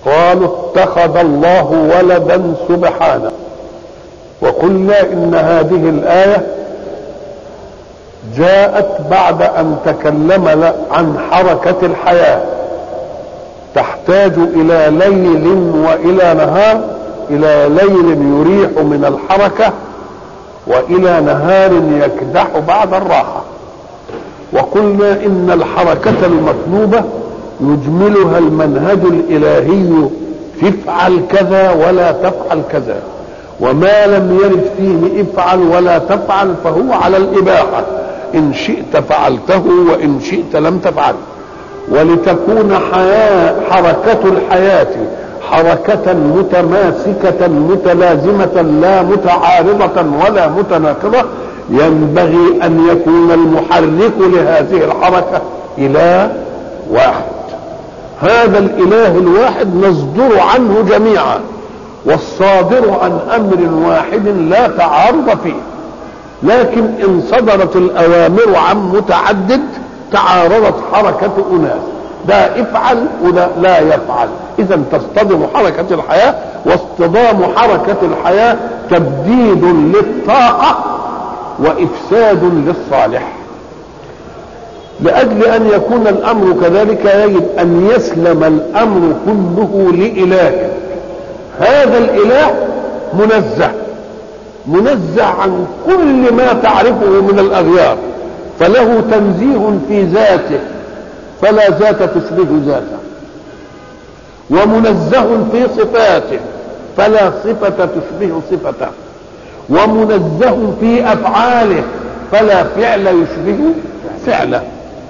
قالوا اتخذ الله ولدا سبحانه وقلنا ان هذه الايه جاءت بعد ان تكلم عن حركه الحياه تحتاج الى ليل والى نهار الى ليل يريح من الحركه والى نهار يكدح بعد الراحه وقلنا ان الحركه المطلوبه يجملها المنهج الالهي افعل كذا ولا تفعل كذا وما لم يرد فيه افعل ولا تفعل فهو على الاباحه ان شئت فعلته وان شئت لم تفعل ولتكون حياة حركة الحياة حركة متماسكة متلازمة لا متعارضة ولا متناقضة ينبغي أن يكون المحرك لهذه الحركة إله واحد هذا الإله الواحد نصدر عنه جميعا والصادر عن أمر واحد لا تعارض فيه لكن إن صدرت الأوامر عن متعدد تعارضت حركة أناس ده افعل وده لا يفعل إذا تصطدم حركة الحياة واصطدام حركة الحياة تبديد للطاقة وإفساد للصالح لأجل أن يكون الأمر كذلك يجب أن يسلم الأمر كله لإله هذا الإله منزه منزه عن كل ما تعرفه من الأغيار فله تنزيه في ذاته فلا ذات تشبه ذاته ومنزه في صفاته فلا صفة تشبه صفته ومنزه في أفعاله فلا فعل يشبه فعله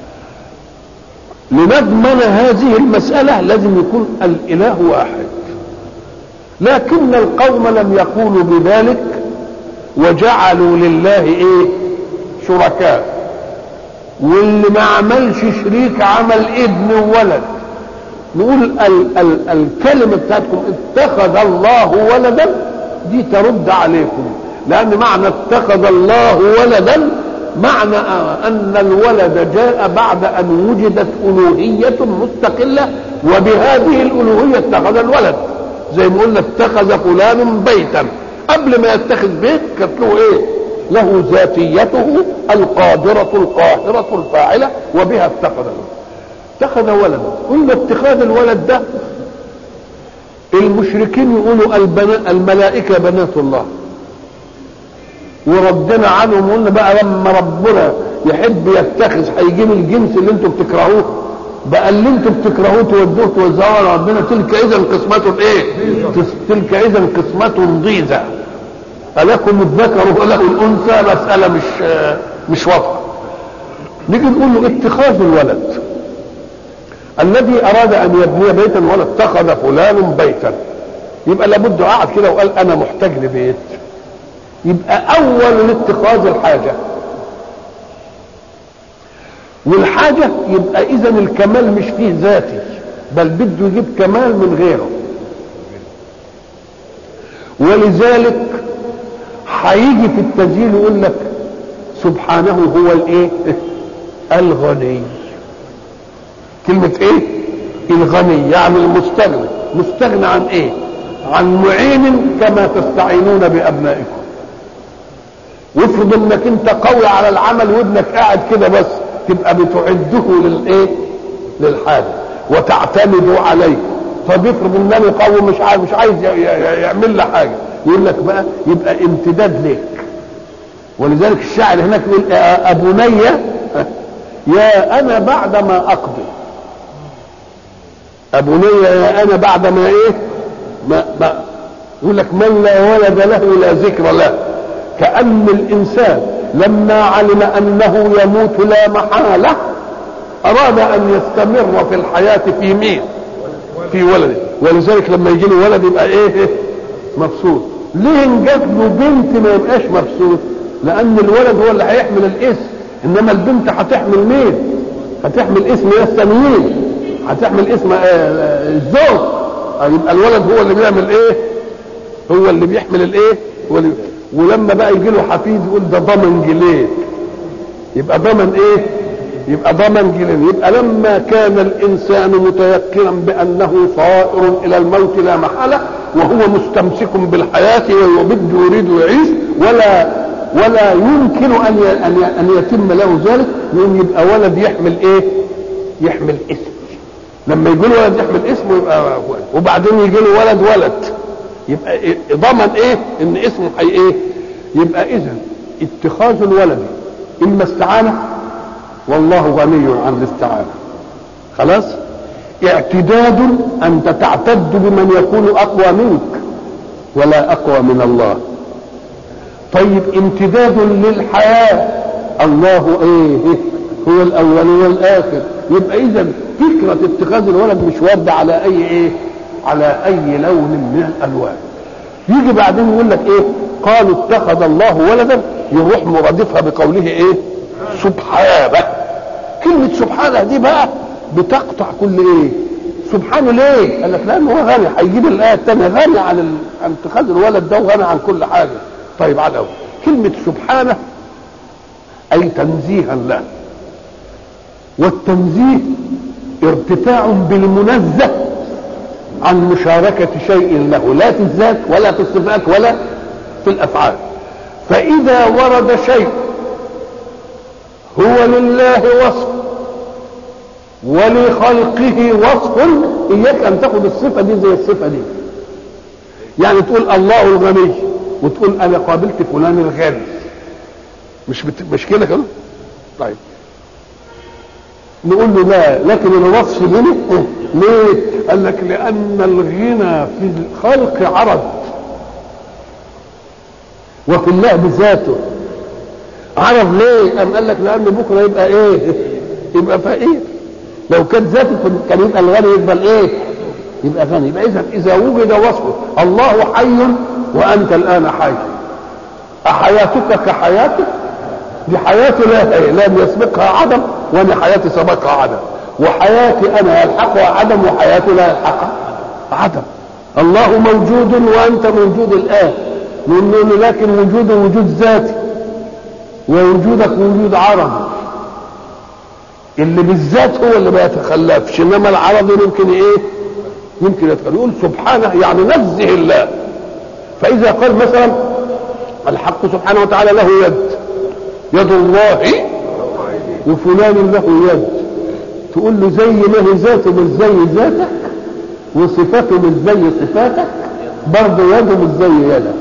لنضمن هذه المسألة لازم يكون الإله واحد لكن القوم لم يقولوا بذلك وجعلوا لله ايه شركاء واللي ما عملش شريك عمل ابن وولد نقول ال ال الكلمة بتاعتكم اتخذ الله ولدا دي ترد عليكم لأن معنى اتخذ الله ولدا معنى أن الولد جاء بعد أن وجدت ألوهية مستقلة وبهذه الألوهية اتخذ الولد زي ما قلنا اتخذ فلان بيتا قبل ما يتخذ بيت كانت له ايه له ذاتيته القادرة القاهرة الفاعلة وبها اتخذ اتخذ ولدا قلنا اتخاذ الولد ده المشركين يقولوا البنا الملائكة بنات الله وردنا عنهم وقلنا بقى لما ربنا يحب يتخذ هيجيب الجنس اللي انتم بتكرهوه بقى اللي انتم بتكرهوه تودوه توزعوه على ربنا تلك اذا قسمة ايه؟ تلك اذا قسمة ضيزة ألكم الذكر وله الأنثى مسألة مش مش واضحة. نيجي نقول له اتخاذ الولد الذي أراد أن يبني بيتا ولا اتخذ فلان بيتا يبقى لابد قعد كده وقال أنا محتاج لبيت يبقى أول لاتخاذ الحاجة والحاجة يبقى إذا الكمال مش فيه ذاتي بل بده يجيب كمال من غيره ولذلك هيجي في التسجيل يقول لك سبحانه هو الايه الغني كلمة ايه الغني يعني المستغني مستغنى عن ايه عن معين كما تستعينون بابنائكم وافرض انك انت قوي على العمل وابنك قاعد كده بس تبقى بتعده للايه للحاجه وتعتمد عليه طب افرض ان انا قوي مش عايز مش عايز يعمل لي حاجه يقول لك بقى يبقى امتداد لك ولذلك الشاعر هناك يقول ابني يا انا بعد ما اقضي ابني يا انا بعد ما ايه ما, ما يقول لك من لا ولد له لا ذكر له كأن الإنسان لما علم أنه يموت لا محالة أراد أن يستمر في الحياة في مين؟ في ولده ولذلك لما يجي له ولد يبقى إيه؟ مبسوط ليه انجاب له بنت ما يبقاش مبسوط؟ لأن الولد هو اللي هيحمل الاسم إنما البنت هتحمل مين؟ هتحمل اسم ناس تانيين هتحمل اسم الزوج يبقى الولد هو اللي بيعمل ايه؟ هو اللي بيحمل الايه؟ هو اللي ولما بقى يجي له حفيد يقول ده ضمن جليد يبقى ضمن ايه يبقى ضمن جيلين يبقى لما كان الانسان متيقنا بانه صائر الى الموت لا محاله وهو مستمسك بالحياه ويبد يريد يعيش ولا ولا يمكن ان ان ان يتم له ذلك يقوم يبقى ولد يحمل ايه؟ يحمل اسم لما يجي له ولد يحمل اسمه يبقى ولد وبعدين يجي له ولد ولد يبقى إيه؟ ضمن ايه؟ ان اسمه حي ايه؟ يبقى اذا اتخاذ الولد اما استعانه والله غني عن الاستعانه خلاص؟ اعتداد انت تعتد بمن يكون اقوى منك ولا اقوى من الله طيب امتداد للحياه الله ايه هو الاول والاخر يبقى اذا فكره اتخاذ الولد مش وارده على اي ايه على اي لون من الالوان يجي بعدين يقول لك ايه قالوا اتخذ الله ولدا يروح مرادفها بقوله ايه سبحانه كلمه سبحانه دي بقى بتقطع كل ايه سبحانه ليه قال لك لانه هو غني هيجيب الايه الثانيه غني عن ال... عن اتخاذ الولد ده وغني عن كل حاجه طيب على الأول كلمه سبحانه اي تنزيها له والتنزيه ارتفاع بالمنزه عن مشاركة شيء له لا في الذات ولا في الصفات ولا في الأفعال فإذا ورد شيء هو لله وصف ولخلقه وصف إياك أن تاخد الصفة دي زي الصفة دي يعني تقول الله الغني وتقول أنا قابلت فلان الغني مش بت... مش كده كده طيب نقول له لا لكن الوصف هنا ليه؟ قال لك لأن الغنى في الخلق عرض وفي الله بذاته عرض ليه؟ قام قال لك لأن بكرة يبقى إيه؟ يبقى فقير لو كان ذاته كان يبقى الغني يبقى الإيه؟ يبقى غني يبقى إذا إذا وجد وصفه الله حي وأنت الآن حي أحياتك كحياتك دي حياتي لا لم يسبقها عدم وانا حياتي سبقها عدم وحياتي انا يلحقها عدم وحياتي لا يلحقها عدم الله موجود وانت موجود الان نقول لكن وجود وجود ذاتي ووجودك وجود عرضي اللي بالذات هو اللي ما يتخلفش انما العرض يمكن ايه يمكن يتخلف يقول سبحانه يعني نزه الله فاذا قال مثلا الحق سبحانه وتعالى له يد يد الله وفلان له يد تقول له زي ما هي ذاته مش زي ذاتك وصفاته مش زي صفاتك برضه يده مش زي يدك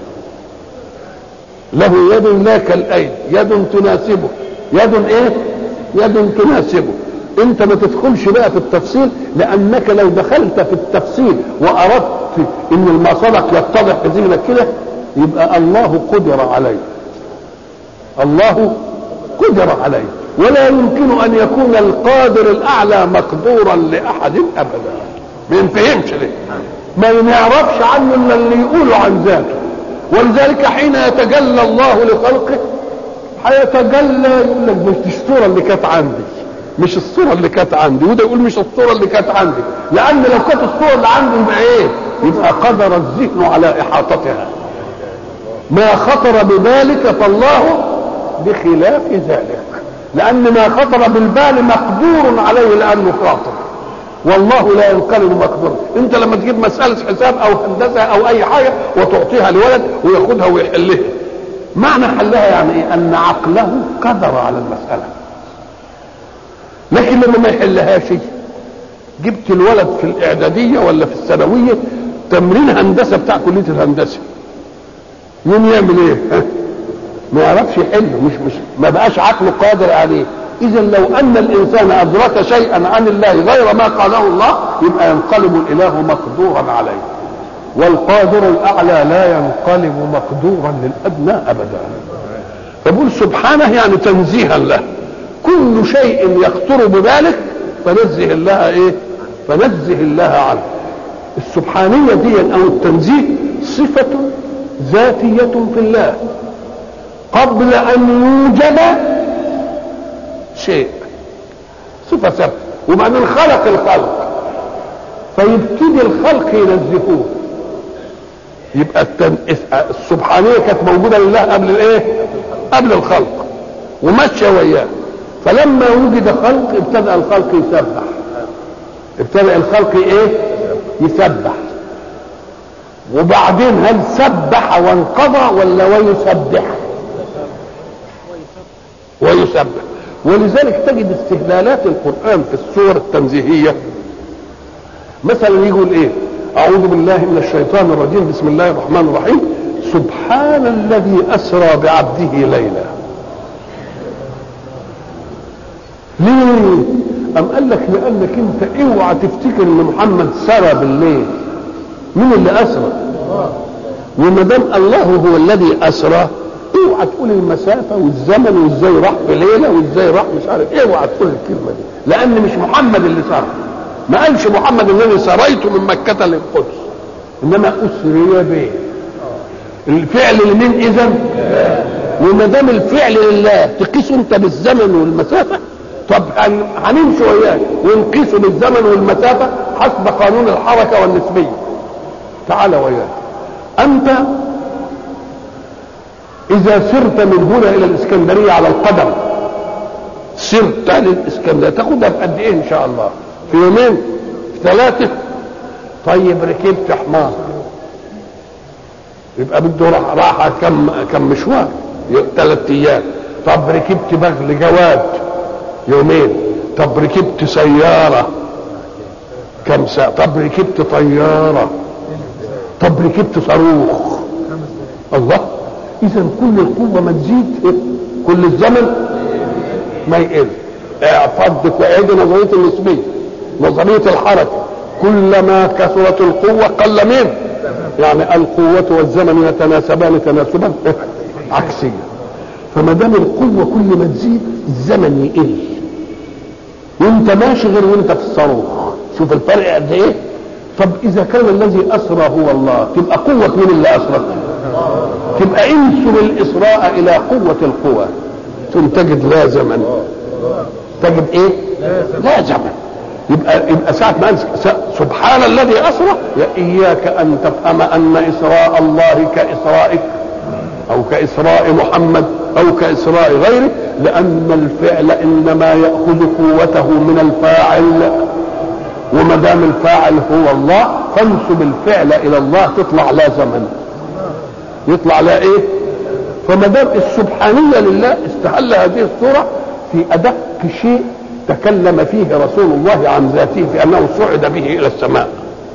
له يد لا كالايد يد تناسبه يد ايه يد تناسبه انت ما تدخلش بقى في التفصيل لانك لو دخلت في التفصيل واردت ان المصالح يتضح في ذهنك كده يبقى الله قدر عليه الله قدر عليه ولا يمكن ان يكون القادر الاعلى مقدورا لاحد ابدا ما ينفهمش ليه ما يعرفش عنه الا اللي يقوله عن ذاته ولذلك حين يتجلى الله لخلقه هيتجلى يقول لك مش الصوره اللي كانت عندي مش الصوره اللي كانت عندي وده يقول مش الصوره اللي كانت عندي لان لو كانت الصوره اللي عندي يبقى ايه يبقى قدر الذهن على احاطتها ما خطر ببالك فالله بخلاف ذلك لأن ما خطر بالبال مقدور عليه لأنه خاطر والله لا ينقلب مقدور انت لما تجيب مسألة حساب او هندسة او اي حاجة وتعطيها لولد وياخدها ويحلها معنى حلها يعني ايه ان عقله قدر على المسألة لكن لما ما يحلهاش جبت الولد في الاعدادية ولا في الثانوية تمرين هندسة بتاع كلية الهندسة مين يعمل ايه ما يعرفش يحله مش مش ما بقاش عقله قادر عليه اذا لو ان الانسان ادرك شيئا عن الله غير ما قاله الله يبقى ينقلب الاله مقدورا عليه والقادر الاعلى لا ينقلب مقدورا للادنى ابدا فبقول سبحانه يعني تنزيها له كل شيء يخطر ببالك فنزه الله ايه فنزه الله عنه السبحانيه دي او التنزيه صفه ذاتيه في الله قبل ان يوجد شيء صفة ثابتة وبعدين خلق الخلق فيبتدي الخلق ينزهوه يبقى التن... السبحانية كانت موجودة لله قبل الايه؟ قبل الخلق وماشية وياه فلما وجد خلق ابتدأ الخلق يسبح ابتدأ الخلق ايه يسبح وبعدين هل سبح وانقضى ولا ويسبح ويسبح ولذلك تجد استهلالات القرآن في السور التنزيهية مثلا يقول ايه اعوذ بالله من الشيطان الرجيم بسم الله الرحمن الرحيم سبحان الذي اسرى بعبده ليلا ليه ام قال لك لانك انت اوعى تفتكر ان محمد سرى بالليل مين اللي اسرى وما دام الله هو الذي اسرى اوعى تقول المسافه والزمن وازاي راح في ليله وازاي راح مش عارف ايه اوعى تقول الكلمه دي لان مش محمد اللي سرى ما قالش محمد الذي سريت من مكه للقدس انما اسري به الفعل لمين اذا وما دام الفعل لله تقيسه انت بالزمن والمسافه طب هنمشي وياك ونقيسه بالزمن والمسافه حسب قانون الحركه والنسبيه تعال وياك انت اذا سرت من هنا الى الاسكندريه على القدم سرت للاسكندريه تاخدها في قد ايه ان شاء الله في يومين في ثلاثه طيب ركبت حمار يبقى بده راحه كم كم مشوار ثلاث ايام طب ركبت بغل جواد يومين طب ركبت سياره كم ساعه طب ركبت طياره طب ركبت صاروخ الله اذا كل القوه ما تزيد كل الزمن ما يقل اعفضك واعيد نظريه النسبيه نظريه الحركه كلما كثرت القوه قل مين يعني القوه والزمن يتناسبان تناسبا عكسيا فما دام القوه كل ما تزيد الزمن يقل وانت ماشي غير وانت في الصاروخ شوف الفرق قد ايه طب اذا كان الذي اسرى هو الله تبقى قوه مين اللي اسرى تبقى انسب الاسراء الى قوه القوى ثم تجد لا زمن تجد ايه لا زمن يبقى يبقى ساعة ما سبحان الذي أسرى إياك أن تفهم أن إسراء الله كإسرائك أو كإسراء محمد أو كإسراء غيره لأن الفعل إنما يأخذ قوته من الفاعل وما دام الفاعل هو الله فانسب الفعل إلى الله تطلع لا زمن يطلع لا إيه فما دام السبحانية لله استهل هذه الصورة في أدق شيء تكلم فيه رسول الله عن ذاته في انه صعد به الى السماء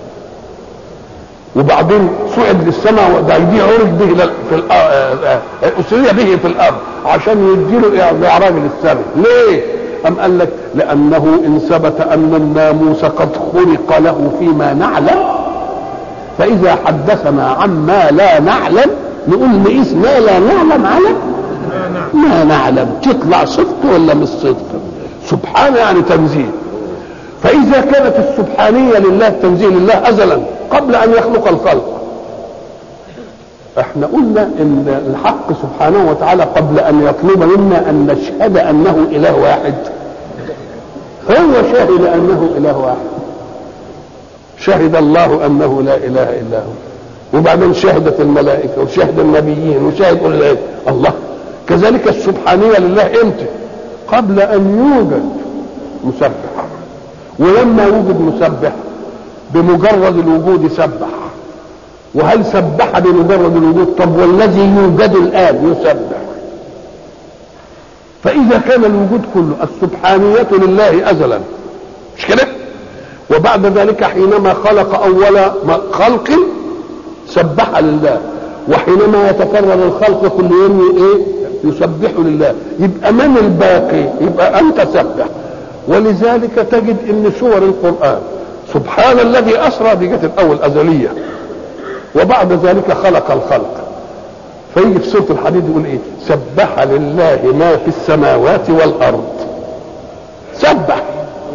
وبعدين صعد للسماء وده دي عرج به في اسري به في الارض عشان يديله اعراج للسماء ليه ام قال لك لانه ان ثبت ان الناموس قد خلق له فيما نعلم فاذا حدثنا عما لا نعلم نقول نقيس ما لا نعلم على ما نعلم تطلع صدق ولا مش صدق سبحان يعني تنزيه فإذا كانت السبحانية لله التنزيه لله أزلا قبل أن يخلق الخلق احنا قلنا ان الحق سبحانه وتعالى قبل ان يطلب منا ان نشهد انه اله واحد هو شهد انه اله واحد شهد الله انه لا اله الا هو وبعدين شهدت الملائكه وشهد النبيين وشهد كل العلم الله كذلك السبحانيه لله امتى قبل ان يوجد مسبح ولما وجد مسبح بمجرد الوجود سبح وهل سبح بمجرد الوجود طب والذي يوجد الان يسبح فاذا كان الوجود كله السبحانيه لله ازلا مش كده وبعد ذلك حينما خلق اول خلق سبح لله وحينما يتكرر الخلق كل يوم ايه يسبح لله يبقى من الباقي يبقى انت سبح ولذلك تجد ان سور القران سبحان الذي اسرى دي جت الاول ازليه وبعد ذلك خلق الخلق فيجي في سوره الحديد يقول ايه سبح لله ما في السماوات والارض سبح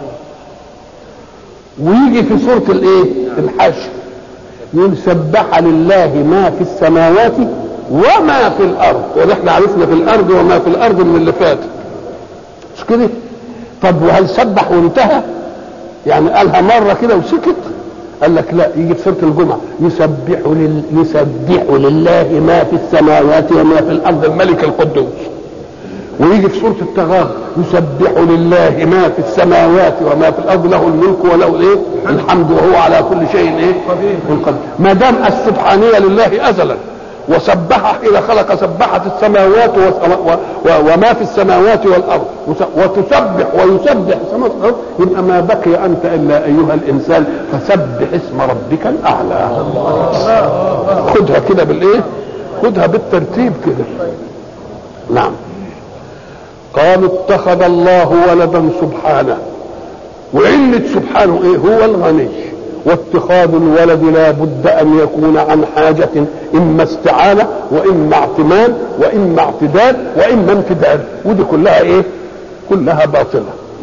ويجي في سوره الايه الحشر يقول سبح لله ما في السماوات وما في الارض ونحن عرفنا في الارض وما في الارض من اللي فات مش كده طب وهل سبح وانتهى يعني قالها مره كده وسكت قال لك لا يجي في سوره الجمعه يسبح لل... يسبح لله ما في السماوات وما في الارض الملك القدوس ويجي في سوره التغابن يسبح لله ما في السماوات وما في الارض له الملك وله الايه الحمد وهو على كل شيء ايه قدير ما دام السبحانيه لله ازلا وسبح حين خلق سبحت السماوات وما في السماوات والارض وتسبح ويسبح السماوات والارض يبقى ما بقي انت الا ايها الانسان فسبح اسم ربك الاعلى خدها كده بالايه خدها بالترتيب كده نعم قالوا اتخذ الله ولدا سبحانه وعلة سبحانه ايه هو الغني واتخاذ الولد لا بد ان يكون عن حاجة اما استعانة واما اعتماد واما اعتدال واما امتداد ودي كلها ايه كلها باطلة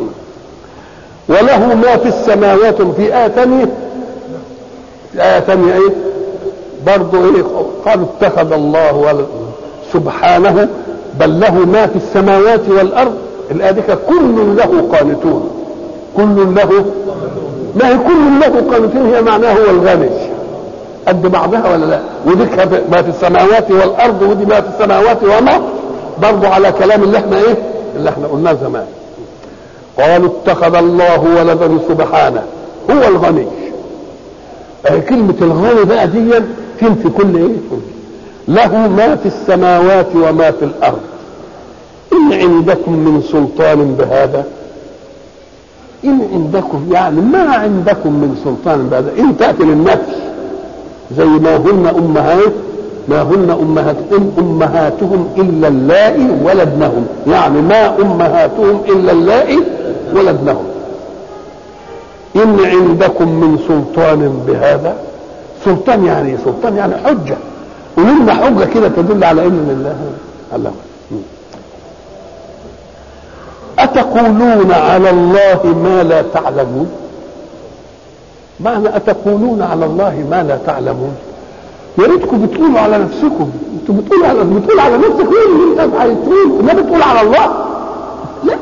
وله ما في السماوات في آية ثانية في آية ثانية ايه برضه ايه قالوا اتخذ الله ولد سبحانه بل له ما في السماوات والارض الايه دي كل له قانتون كل له ما هي كل له قانتون هي معناه هو الغني قد بعضها ولا لا ودي ما في السماوات والارض ودي ما في السماوات وما برضه على كلام اللي احنا ايه اللي احنا قلناه زمان قالوا اتخذ الله ولدا سبحانه هو الغني كلمة الغني بقى دي تنفي كل ايه له ما في السماوات وما في الارض ان عندكم من سلطان بهذا ان عندكم يعني ما عندكم من سلطان بهذا ان تاتي للنفس زي ما هن امهات ما هن امهات ان امهاتهم الا اللائي ولدنهم يعني ما امهاتهم الا اللائي ولدنهم ان عندكم من سلطان بهذا سلطان يعني سلطان يعني حجه ولنا حجة كده تدل على ان الله الله أتقولون على الله ما لا تعلمون معنى أتقولون على الله ما لا تعلمون يا ريتكم بتقولوا على نفسكم انتوا بتقولوا على بتقول على نفسك ايه اللي انت عايز تقول ما بتقول على الله لا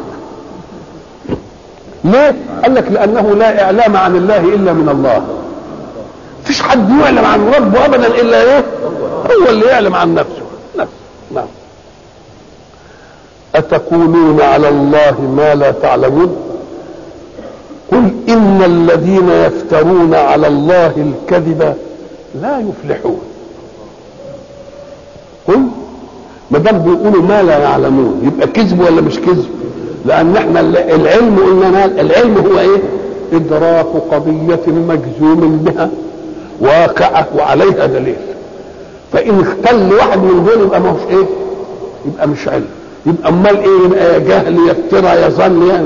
ليه قال لك لانه لا اعلام عن الله الا من الله فيش حد يعلم عن ربه ابدا الا ايه هو اللي يعلم عن نفسه نفسه نعم أتقولون على الله ما لا تعلمون قل إن الذين يفترون على الله الكذب لا يفلحون قل ما دام بيقولوا ما لا يعلمون يبقى كذب ولا مش كذب لأن احنا العلم قلنا العلم هو ايه إدراك قضية مجزوم بها واقعة وعليها دليل فان اختل واحد من دول يبقى ما هوش ايه يبقى مش علم يبقى امال ايه يبقى يا جهل يفترى يظن يعني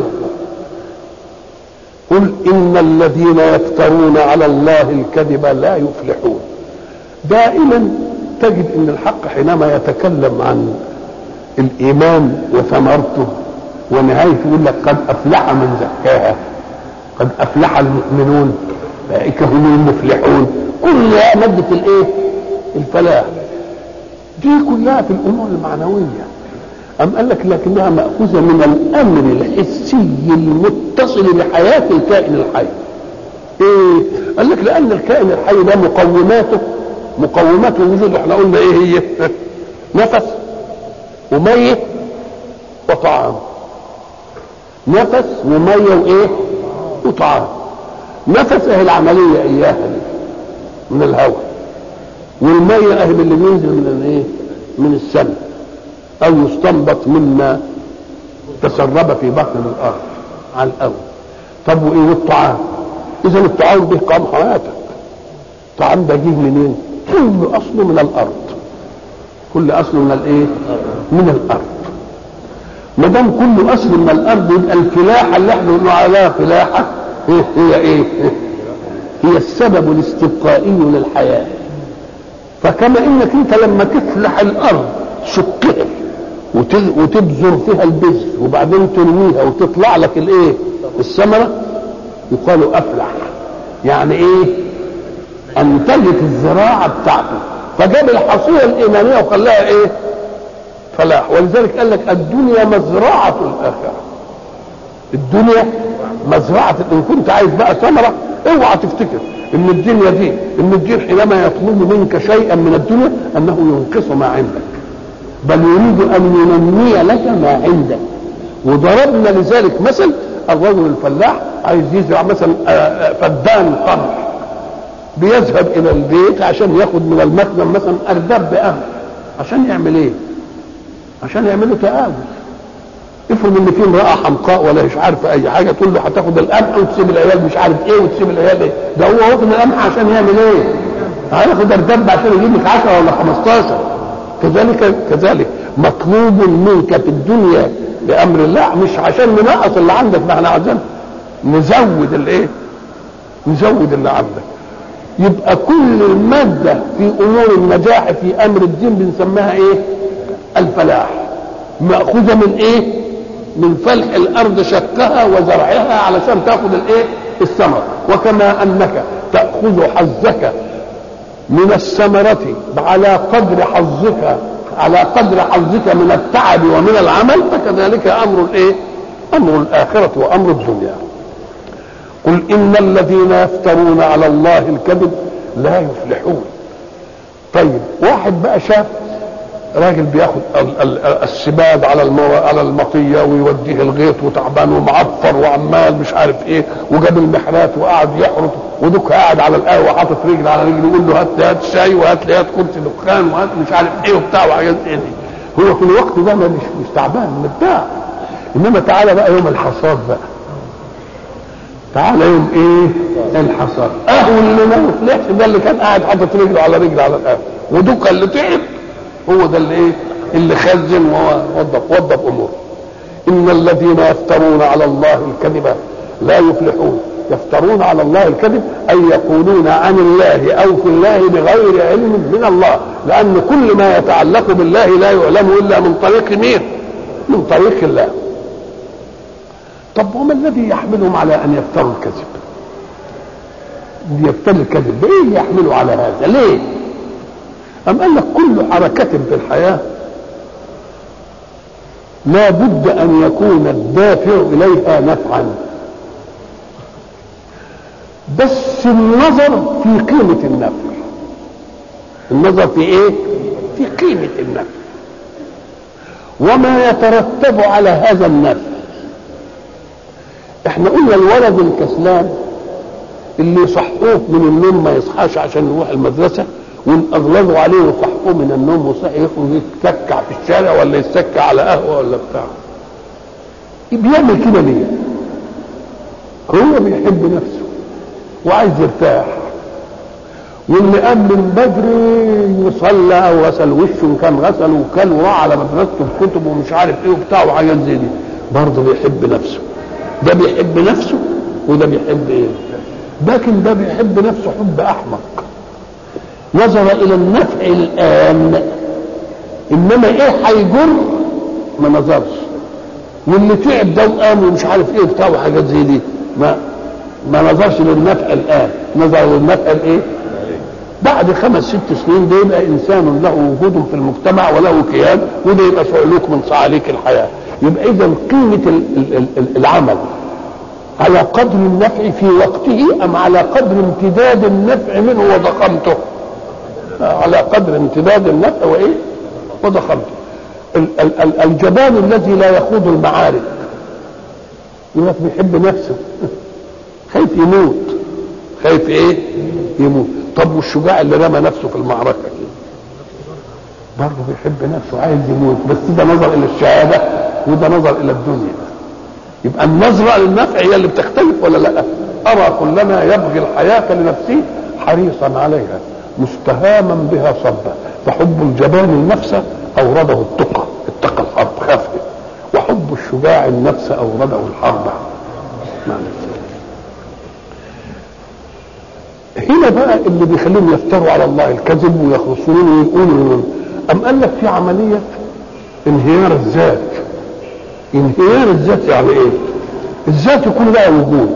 قل ان الذين يفترون على الله الكذب لا يفلحون دائما تجد ان الحق حينما يتكلم عن الايمان وثمرته ونهايته يقول لك قد افلح من زكاها قد افلح المؤمنون اولئك هم المفلحون كلها ماده الايه الفلاح دي كلها في الامور المعنويه أم قال لك لكنها مأخوذة من الأمر الحسي المتصل بحياة الكائن الحي. إيه؟ قال لك لأن الكائن الحي ده مقوماته مقومات الوجود احنا قلنا إيه هي؟ نفس ومية وطعام. نفس ومية وإيه؟ وطعام. نفس أهي العملية إياها دي من الهواء. والمية أهي اللي بينزل من الإيه؟ من السماء. او يستنبط مما تسرب في بطن الارض على الاول طب وايه والطعام اذا الطعام به قام حياتك الطعام ده جه منين كل اصله من الارض كل اصله من الايه من الارض ما دام كل اصل من الارض يبقى الفلاحه اللي احنا بنقول عليها فلاحه هي, هي ايه هي السبب الاستبقائي للحياه فكما انك انت لما تفلح الارض شقها وتبذر فيها البذر وبعدين ترميها وتطلع لك الايه الثمره يقال افلح يعني ايه انتجت الزراعه بتاعته فجاب الحصيله الايمانيه وخلاها ايه فلاح ولذلك قال لك الدنيا مزرعه الاخره الدنيا مزرعه ان كنت عايز بقى ثمره اوعى تفتكر ان الدنيا دي ان الدين حينما يطلب منك شيئا من الدنيا انه ينقص ما عندك بل يريد ان ينمي لك ما عندك وضربنا لذلك مثل الرجل الفلاح عايز يزرع مثلا آه، آه، فدان قمح بيذهب الى البيت عشان ياخد من المخزن مثلا ارداب بقمح عشان يعمل ايه؟ عشان يعملوا تآمل افرض ان في امراه حمقاء ولا مش عارفه اي حاجه تقول له هتاخد القمح وتسيب العيال مش عارف ايه وتسيب العيال ايه ده هو واخد القمح عشان يعمل ايه؟ هياخد ارداب عشان يجيب لك 10 ولا 15 كذلك كذلك مطلوب منك في الدنيا بامر الله مش عشان ننقص اللي عندك ما احنا عايزين نزود الايه؟ نزود اللي عندك يبقى كل المادة في أمور النجاح في أمر الدين بنسميها إيه؟ الفلاح مأخوذة من إيه؟ من فلح الأرض شقها وزرعها علشان تأخذ الإيه؟ الثمر وكما أنك تأخذ حظك من الثمرة على قدر حظك على قدر حظك من التعب ومن العمل فكذلك أمر الإيه؟ أمر الآخرة وأمر الدنيا قل إن الذين يفترون على الله الكذب لا يفلحون طيب واحد بقى شاف راجل بياخد ال- ال- السباد على المو... على المطيه ويوديه الغيط وتعبان ومعفر وعمال مش عارف ايه وجاب المحرات وقعد يحرط ودوك قاعد على القهوه حاطط رجل على رجل يقول له هات لي هات شاي وهات لي هات كرسي دخان وهات مش عارف ايه وبتاع وحاجات ايه دي هو في الوقت ده ما مش مش تعبان مرتاح انما تعالى بقى يوم الحصاد بقى تعالى يوم ايه الحصاد اهو اللي ما يفلحش ده اللي كان قاعد حاطط رجله على رجل على القهوه ودوك اللي تعب هو ده اللي ايه اللي خزن ووظف وظف اموره ان الذين يفترون على الله الكذب لا يفلحون يفترون على الله الكذب اي يقولون عن الله او في الله بغير علم من الله لان كل ما يتعلق بالله لا يعلم الا من طريق مين من طريق الله طب وما الذي يحملهم على ان يفتروا الكذب يفتري الكذب ايه يحمله على هذا ليه أم قال لك كل حركة في الحياة لا بد أن يكون الدافع إليها نفعا بس النظر في قيمة النفع النظر في إيه؟ في قيمة النفع وما يترتب على هذا النفع احنا قلنا الولد الكسلان اللي يصحوه من النوم ما يصحاش عشان يروح المدرسه ونأغلظوا عليه وصحوه من النوم وصحي يخرج يتسكع في الشارع ولا يتسكع على قهوه ولا بتاع بيعمل كده ليه؟ هو بيحب نفسه وعايز يرتاح واللي قام من بدري يصلى او غسل وشه ان كان غسل وكل وراح على مدرسته بكتب ومش عارف ايه وبتاع وحاجات زي دي برضه بيحب نفسه ده بيحب نفسه وده بيحب ايه؟ لكن ده بيحب نفسه حب احمق نظر الى النفع الان انما ايه هيجر ما نظرش واللي تعب ده وقام ومش عارف ايه وبتاع وحاجات زي دي ما ما نظرش للنفع الان نظر للنفع الايه بعد خمس ست سنين ده يبقى انسان له وجود في المجتمع وله كيان وده يبقى صعلوك من صعاليك الحياه يبقى اذا قيمه ال- ال- ال- العمل على قدر النفع في وقته ام على قدر امتداد النفع منه وضخامته على قدر امتداد النفع وايه وضخامته ال- ال- ال- الجبان الذي لا يخوض المعارك يقول لك بيحب نفسه خايف يموت خايف ايه يموت طب والشجاع اللي رمى نفسه في المعركه كده برضه بيحب نفسه عايز يموت بس ده نظر الى الشهاده وده نظر الى الدنيا يبقى النظره للنفع هي اللي بتختلف ولا لا ارى كلما يبغي الحياه لنفسه حريصا عليها مستهاما بها صبا فحب الجبان النفس اورده التقى اتقى الحرب خافه وحب الشجاع النفس اورده الحرب معنى هنا بقى اللي بيخليهم يفتروا على الله الكذب ويخرصون ويقولوا أم قال لك في عملية انهيار الذات انهيار الذات يعني ايه الذات يكون لها وجود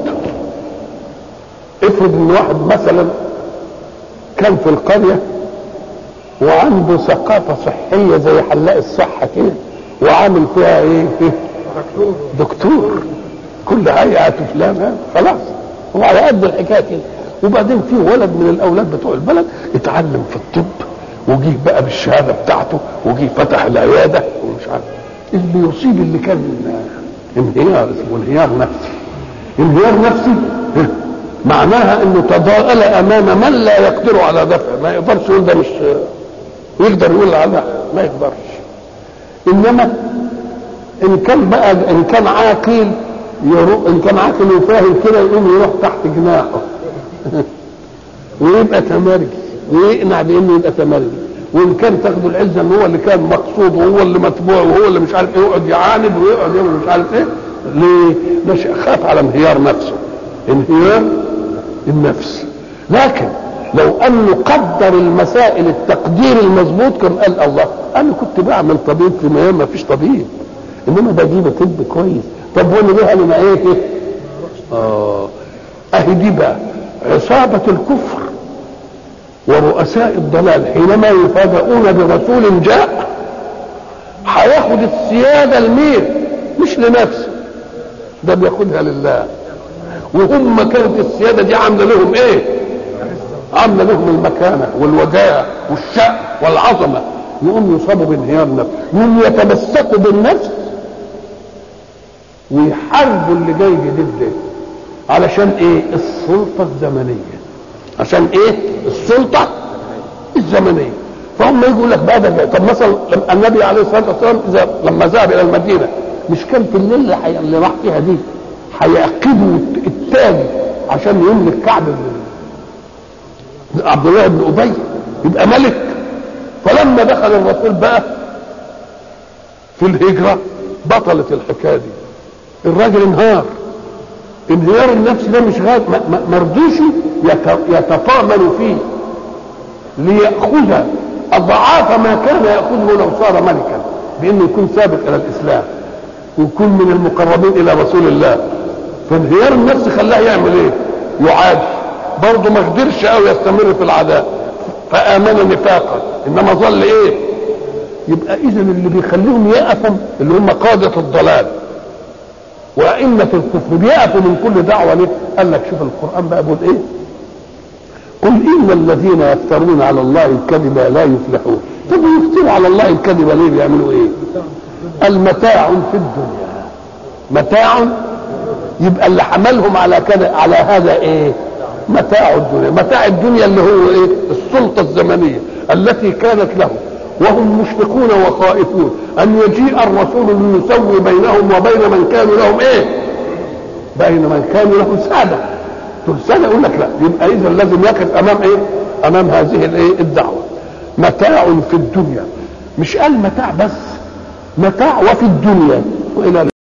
افرض ان واحد مثلا كان في القرية وعنده ثقافة صحية زي حلاق الصحة كده وعامل فيها ايه دكتور دكتور كل هيئة فلان خلاص هو على قد الحكاية كده وبعدين في ولد من الاولاد بتوع البلد اتعلم في الطب وجيه بقى بالشهاده بتاعته وجيه فتح العياده ومش عارف اللي يصيب اللي كان انهيار اسمه انهيار نفسي انهيار نفسي معناها انه تضاءل امام من لا يقدر على دفع ما يقدرش يقول ده مش يقدر يقول لا ما يقدرش انما ان كان بقى ان كان عاقل يروح ان كان عاقل وفاهم كده يقوم يروح تحت جناحه ويبقى تمرجي ويقنع بانه يبقى تمرجي وان كان تاخدوا العزه ان هو اللي كان مقصود وهو اللي متبوع وهو اللي مش عارف ايه يقعد يعاند ويقعد يعمل مش عارف ايه ليه؟ نشأ خاف على انهيار نفسه انهيار النفس لكن لو انه قدر المسائل التقدير المظبوط كان قال الله انا كنت بعمل طبيب في ميام ما فيش طبيب انما بجيب طب كويس طب وانا ليه انا ايه اه اهي دي بقى عصابه الكفر ورؤساء الضلال حينما يفاجئون برسول جاء هياخد السياده لمين مش لنفسه ده بياخدها لله وهم كانت السياده دي عامله لهم ايه عامله لهم المكانه والوجاهه والشأن والعظمه يقوم يصابوا بانهيار النفس يقوم يتمسكوا بالنفس ويحاربوا اللي جاي جديد ده علشان ايه السلطه الزمنيه عشان ايه السلطه الزمنيه فهم يقول لك بقى ده طب مثلا النبي عليه الصلاه والسلام اذا لما ذهب الى المدينه مش كان في الليل اللي, حي... اللي راح فيها دي هيعقدوا التاني عشان يملك كعب عبد الله بن ابي يبقى ملك فلما دخل الرسول بقى في الهجره بطلت الحكايه دي الراجل انهار انهيار النفس ده مش غاية ما رضيش يتطامن فيه ليأخذ أضعاف ما كان يأخذه لو صار ملكا بأنه يكون سابق إلى الإسلام ويكون من المقربين إلى رسول الله فانهيار النفس خلاه يعمل إيه؟ يعاد برضه ما قدرش قوي يستمر في العداء فآمن نفاقا إنما ظل إيه؟ يبقى إذا اللي بيخليهم يقفوا اللي هم قادة الضلال وأئمة الكفر بيقفوا من كل دعوة ليه؟ قال لك شوف القرآن بقى بيقول إيه؟ قل إن الذين يفترون على الله الكذب لا يفلحون طب يفتروا على الله الكذب ليه بيعملوا إيه؟ المتاع في الدنيا متاع يبقى اللي حملهم على كذا على هذا ايه متاع الدنيا متاع الدنيا اللي هو ايه السلطة الزمنية التي كانت له وهم مشفقون وخائفون ان يجيء الرسول ليسوي بينهم وبين من كانوا لهم ايه بين من كانوا لهم سادة دول سادة يقول لك لا يبقى اذا لازم يقف امام ايه امام هذه الايه الدعوة متاع في الدنيا مش قال متاع بس متاع وفي الدنيا والى